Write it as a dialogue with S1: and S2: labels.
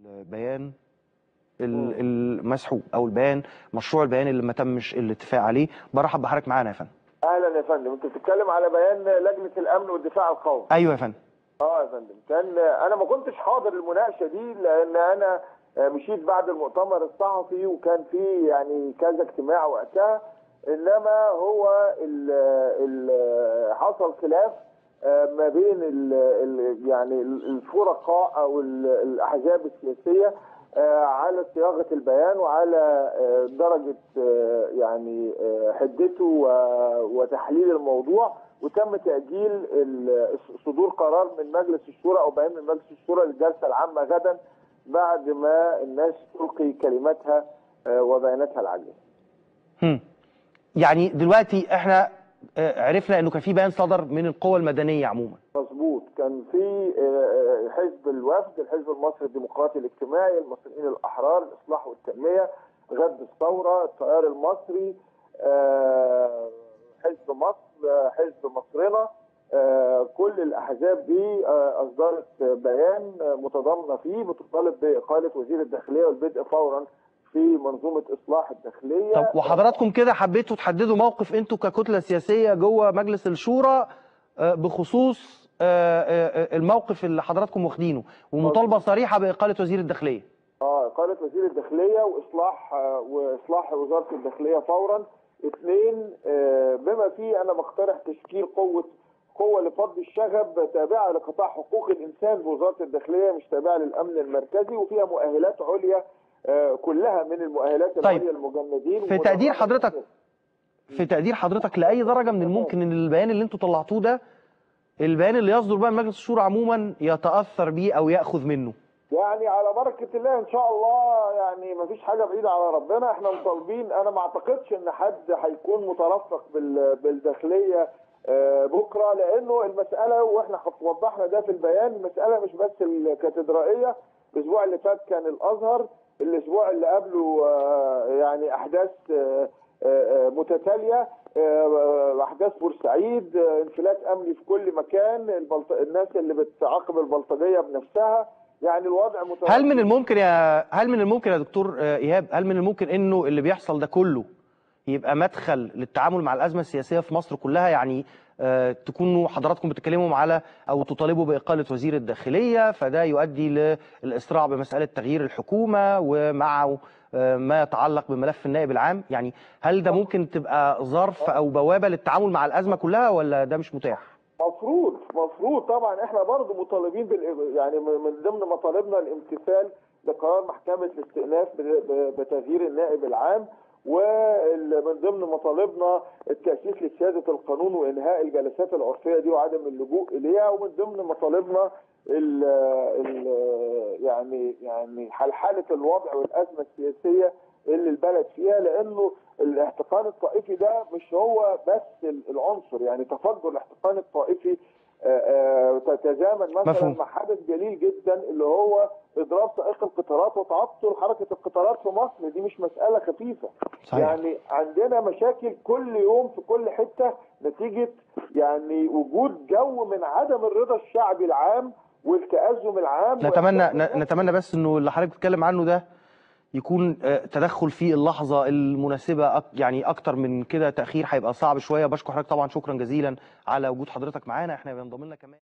S1: البيان ال- المسحوق او البيان مشروع البيان اللي ما تمش الاتفاق عليه برحب بحضرتك معانا يا فندم
S2: اهلا يا فندم انت بتتكلم على بيان لجنه الامن والدفاع القومي
S1: ايوه يا فندم
S2: اه يا فندم كان انا ما كنتش حاضر المناقشه دي لان انا مشيت بعد المؤتمر الصحفي وكان في يعني كذا اجتماع وقتها انما هو ال ال حصل خلاف آه، ما بين ال ال يعني الفرقاء او ال- الاحزاب السياسيه آه، على صياغه البيان وعلى آه، درجه آه، يعني آه، حدته و- وتحليل الموضوع وتم تاجيل ال- صدور قرار من مجلس الشورى او بيان من مجلس الشورى للجلسه العامه غدا بعد ما الناس تلقي كلماتها آه، وبياناتها العاجله.
S1: هم. يعني دلوقتي احنا آه، عرفنا انه كان في بيان صدر من القوى المدنيه عموما
S2: مظبوط كان في آه، حزب الوفد الحزب المصري الديمقراطي الاجتماعي المصريين الاحرار الاصلاح والتنميه غد الثوره التيار المصري آه، حزب مصر آه، حزب مصرنا آه، كل الاحزاب دي آه، اصدرت بيان آه، متضامنه فيه بتطالب باقاله وزير الداخليه والبدء فورا في منظومه اصلاح الداخليه
S1: طب وحضراتكم كده حبيتوا تحددوا موقف انتوا ككتله سياسيه جوه مجلس الشورى آه، بخصوص آه، آه، الموقف اللي حضراتكم واخدينه ومطالبه صريحه باقاله وزير الداخليه
S2: اه اقاله وزير الداخليه واصلاح آه، واصلاح وزاره الداخليه فورا اثنين آه، بما فيه انا بقترح تشكيل قوه قوه لفض الشغب تابعه لقطاع حقوق الانسان بوزاره الداخليه مش تابعه للامن المركزي وفيها مؤهلات عليا آه، كلها من المؤهلات
S1: طيب.
S2: العليا المجندين
S1: في تقدير
S2: ومدربين.
S1: حضرتك في تقدير حضرتك لاي درجه من الممكن ان البيان اللي انتوا طلعتوه ده البيان اللي يصدر بقى من مجلس الشورى عموما يتاثر بيه او ياخذ منه
S2: يعني على بركة الله إن شاء الله يعني مفيش حاجة بعيدة على ربنا إحنا مطالبين أنا ما أعتقدش إن حد هيكون مترفق بال- بالداخلية آه، بكرة لأنه المسألة وإحنا خط- وضحنا ده في البيان المسألة مش بس الكاتدرائية الأسبوع اللي فات كان الأزهر الأسبوع اللي قبله آه، يعني أحداث آه، آه، متتالية آه، أحداث بورسعيد آه، انفلات أمني في كل مكان البلط... الناس اللي بتعاقب البلطجية بنفسها يعني الوضع متوتر
S1: هل من الممكن يا هل من الممكن يا دكتور آه، ايهاب هل من الممكن انه اللي بيحصل ده كله يبقى مدخل للتعامل مع الازمه السياسيه في مصر كلها يعني آه، تكونوا حضراتكم بتتكلموا على او تطالبوا باقاله وزير الداخليه فده يؤدي للاسراع بمساله تغيير الحكومه ومعه آه، ما يتعلق بملف النائب العام يعني هل ده ممكن تبقى ظرف او بوابه للتعامل مع الازمه كلها ولا ده مش متاح؟
S2: مفروض مفروض طبعا احنا برضو مطالبين بال يعني من من ضمن مطالبنا الامتثال لقرار محكمه الاستئناف ب- ب- بتغيير النائب العام ومن ضمن مطالبنا التاسيس لسياده القانون وانهاء الجلسات العرفيه دي وعدم اللجوء اليها ومن ضمن مطالبنا ال ال يعني يعني حلحله الوضع والازمه السياسيه اللي البلد فيها لانه الاحتقان الطائفي ده مش هو بس العنصر يعني تفجر الاحتقان الطائفي آه، آه، تتزامن مثلا
S1: مفهوم.
S2: مع حدث جليل جدا اللي هو اضراب سائق القطارات وتعطل حركه القطارات في مصر دي مش مساله خفيفه
S1: صحيح.
S2: يعني عندنا مشاكل كل يوم في كل حته نتيجه يعني وجود جو من عدم الرضا الشعبي العام والتازم العام
S1: نتمنى
S2: وإحساس
S1: ن- نتمنى بس انه اللي حضرتك بتتكلم عنه ده يكون آه، تدخل في اللحظه المناسبه أك يعني اكتر من كده تاخير هيبقى صعب شويه بشكر حضرتك طبعا شكرا جزيلا على وجود حضرتك معانا احنا بينضم لنا كمان